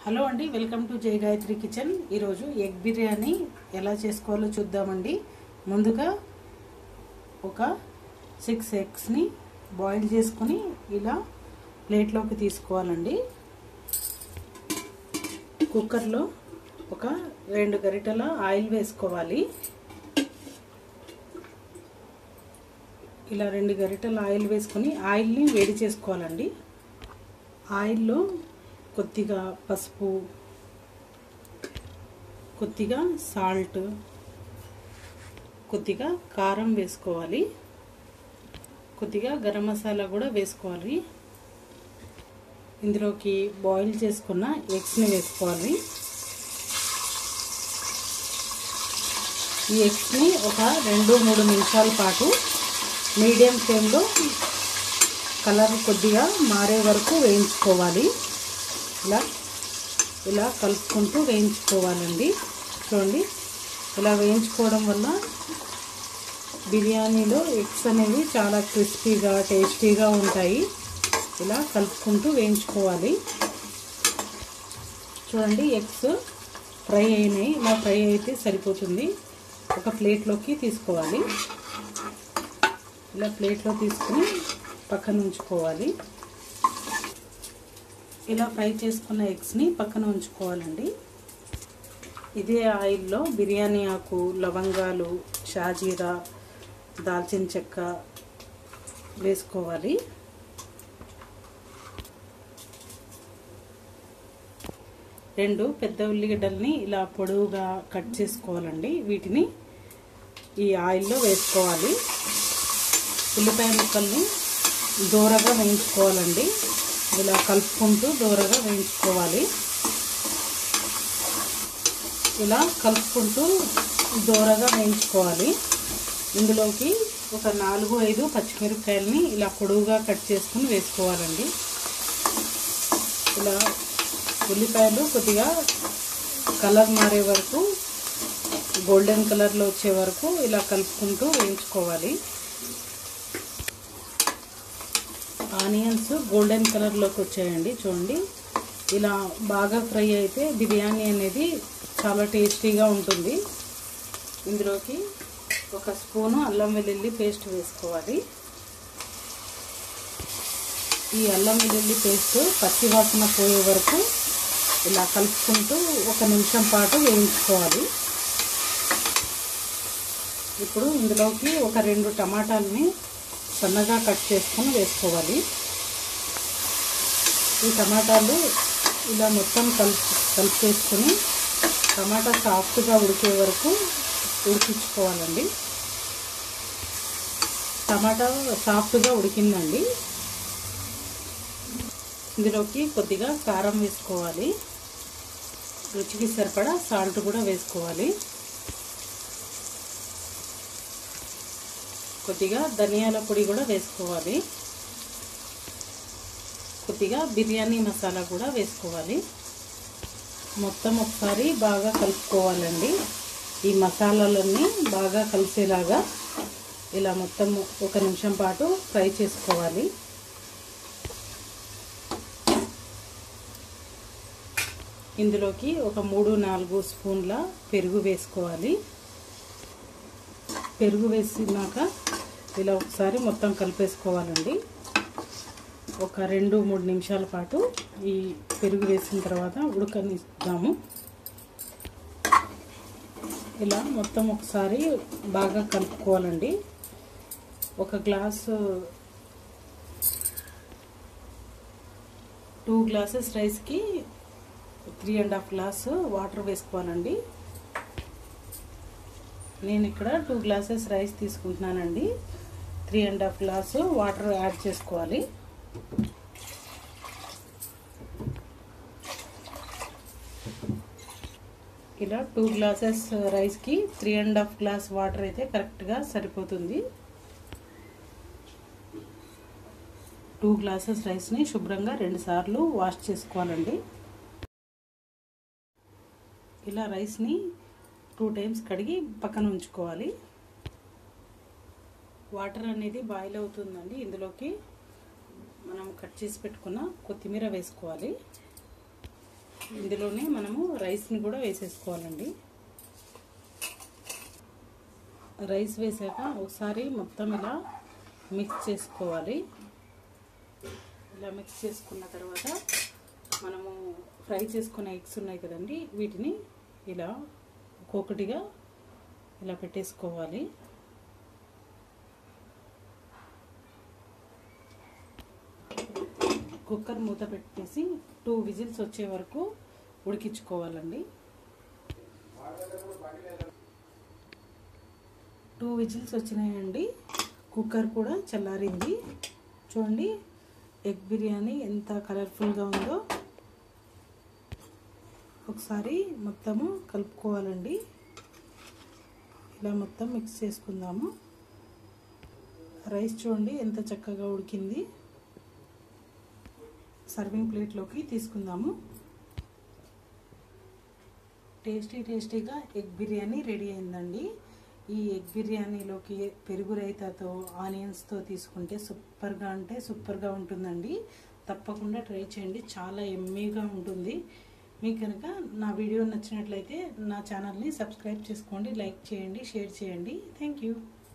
hello అండి welcome to Jaya Gayatri kitchen ఈరోజు egg biryani ఎలా చేసుకోవాలో చూద్దామండి ముందుగా ఒక సిక్స్ ఎగ్స్ని బాయిల్ చేసుకొని ఇలా ప్లేట్లోకి తీసుకోవాలండి కుక్కర్లో ఒక రెండు గరిటెల ఆయిల్ వేసుకోవాలి ఇలా రెండు గరిటెల ఆయిల్ వేసుకొని ఆయిల్ని వేడి చేసుకోవాలండి ఆయిల్లో కొద్దిగా పసుపు కొద్దిగా సాల్ట్ కొద్దిగా కారం వేసుకోవాలి కొద్దిగా గరం మసాలా కూడా వేసుకోవాలి ఇందులోకి బాయిల్ చేసుకున్న ఎగ్స్ని వేసుకోవాలి ఈ ఎగ్స్ని ఒక రెండు మూడు నిమిషాల పాటు మీడియం ఫ్లేమ్లో కలర్ కొద్దిగా మారే వరకు వేయించుకోవాలి ఇలా ఇలా కలుపుకుంటూ వేయించుకోవాలండి చూడండి ఇలా వేయించుకోవడం వల్ల బిర్యానీలో ఎగ్స్ అనేవి చాలా క్రిస్పీగా టేస్టీగా ఉంటాయి ఇలా కలుపుకుంటూ వేయించుకోవాలి చూడండి ఎగ్స్ ఫ్రై అయినాయి ఇలా ఫ్రై అయితే సరిపోతుంది ఒక ప్లేట్లోకి తీసుకోవాలి ఇలా ప్లేట్లో తీసుకుని పక్కన ఉంచుకోవాలి ఇలా ఫ్రై చేసుకున్న ఎగ్స్ని పక్కన ఉంచుకోవాలండి ఇదే ఆయిల్లో బిర్యానీ ఆకు లవంగాలు షాజీరా దాల్చిన చెక్క వేసుకోవాలి రెండు పెద్ద ఉల్లిగడ్డల్ని ఇలా పొడవుగా కట్ చేసుకోవాలండి వీటిని ఈ ఆయిల్లో వేసుకోవాలి ఉల్లిపాయ ముక్కల్ని దూరగా వేయించుకోవాలండి ఇలా కలుపుకుంటూ దూరగా వేయించుకోవాలి ఇలా కలుపుకుంటూ దూరగా వేయించుకోవాలి ఇందులోకి ఒక నాలుగు ఐదు పచ్చిమిరపకాయలని ఇలా పొడవుగా కట్ చేసుకుని వేసుకోవాలండి ఇలా ఉల్లిపాయలు కొద్దిగా కలర్ మారే వరకు గోల్డెన్ కలర్లో వచ్చే వరకు ఇలా కలుపుకుంటూ వేయించుకోవాలి ఆనియన్స్ గోల్డెన్ కలర్లోకి వచ్చాయండి చూడండి ఇలా బాగా ఫ్రై అయితే బిర్యానీ అనేది చాలా టేస్టీగా ఉంటుంది ఇందులోకి ఒక స్పూను అల్లం వెల్లుల్లి పేస్ట్ వేసుకోవాలి ఈ అల్లం వెల్లుల్లి పేస్ట్ పచ్చి వాసన పోయే వరకు ఇలా కలుపుకుంటూ ఒక నిమిషం పాటు వేయించుకోవాలి ఇప్పుడు ఇందులోకి ఒక రెండు టమాటాలని సన్నగా కట్ చేసుకొని వేసుకోవాలి ఈ టమాటాలు ఇలా మొత్తం కలిపి కలిపేసుకొని టమాటా సాఫ్ట్గా ఉడికే వరకు ఉడికించుకోవాలండి టమాటా సాఫ్ట్గా ఉడికిందండి ఇందులోకి కొద్దిగా కారం వేసుకోవాలి రుచికి సరిపడా సాల్ట్ కూడా వేసుకోవాలి కొద్దిగా ధనియాల పొడి కూడా వేసుకోవాలి కొద్దిగా బిర్యానీ మసాలా కూడా వేసుకోవాలి మొత్తం ఒకసారి బాగా కలుపుకోవాలండి ఈ మసాలాలన్నీ బాగా కలిసేలాగా ఇలా మొత్తం ఒక నిమిషం పాటు ఫ్రై చేసుకోవాలి ఇందులోకి ఒక మూడు నాలుగు స్పూన్ల పెరుగు వేసుకోవాలి పెరుగు వేసినాక ఇలా ఒకసారి మొత్తం కలిపేసుకోవాలండి ఒక రెండు మూడు నిమిషాల పాటు ఈ పెరుగు వేసిన తర్వాత ఉడకనిద్దాము ఇలా మొత్తం ఒకసారి బాగా కలుపుకోవాలండి ఒక గ్లాసు టూ గ్లాసెస్ రైస్కి three and half glass water వేసుకోవాలండి నేను ఇక్కడ టూ గ్లాసెస్ రైస్ తీసుకుంటున్నానండి three and half glass water add చేసుకోవాలి ఇలా టూ గ్లాసెస్ రైస్కి three and half glass water అయితే కరెక్ట్గా సరిపోతుంది టూ గ్లాసెస్ రైస్ని శుభ్రంగా రెండుసార్లు వాష్ చేసుకోవాలండి ఇలా రైస్ని టూ టైమ్స్ కడిగి పక్కన ఉంచుకోవాలి వాటర్ అనేది బాయిల్ అవుతుందండి ఇందులోకి మనం కట్ చేసి పెట్టుకున్న కొత్తిమీర వేసుకోవాలి ఇందులోనే మనము రైస్ని కూడా వేసేసుకోవాలండి రైస్ వేసాక ఒకసారి మొత్తం ఇలా మిక్స్ చేసుకోవాలి ఇలా మిక్స్ చేసుకున్న తర్వాత మనము ఫ్రై చేసుకున్న ఎగ్స్ ఉన్నాయి కదండి వీటిని ఇలా ఒక్కొక్కటిగా ఇలా పెట్టేసుకోవాలి కుక్కర్ మూత పెట్టేసి టూ విజిల్స్ వచ్చే వరకు ఉడికించుకోవాలండి టూ విజిల్స్ వచ్చినాయండి కుక్కర్ కూడా చల్లారింది చూడండి ఎగ్ బిర్యానీ ఎంత కలర్ఫుల్గా ఉందో ఒకసారి మొత్తము కలుపుకోవాలండి ఇలా మొత్తం మిక్స్ చేసుకుందాము రైస్ చూడండి ఎంత చక్కగా ఉడికింది సర్వింగ్ ప్లేట్లోకి తీసుకుందాము టేస్టీ టేస్టీగా ఎగ్ బిర్యానీ రెడీ అయిందండి ఈ ఎగ్ బిర్యానీలోకి పెరుగు రైతాతో ఆనియన్స్తో తీసుకుంటే సూపర్గా అంటే సూపర్గా ఉంటుందండి తప్పకుండా ట్రై చేయండి చాలా ఎమ్మీగా ఉంటుంది మీకు కనుక నా వీడియో నచ్చినట్లయితే నా ఛానల్ని సబ్స్క్రైబ్ చేసుకోండి లైక్ చేయండి షేర్ చేయండి థ్యాంక్ యూ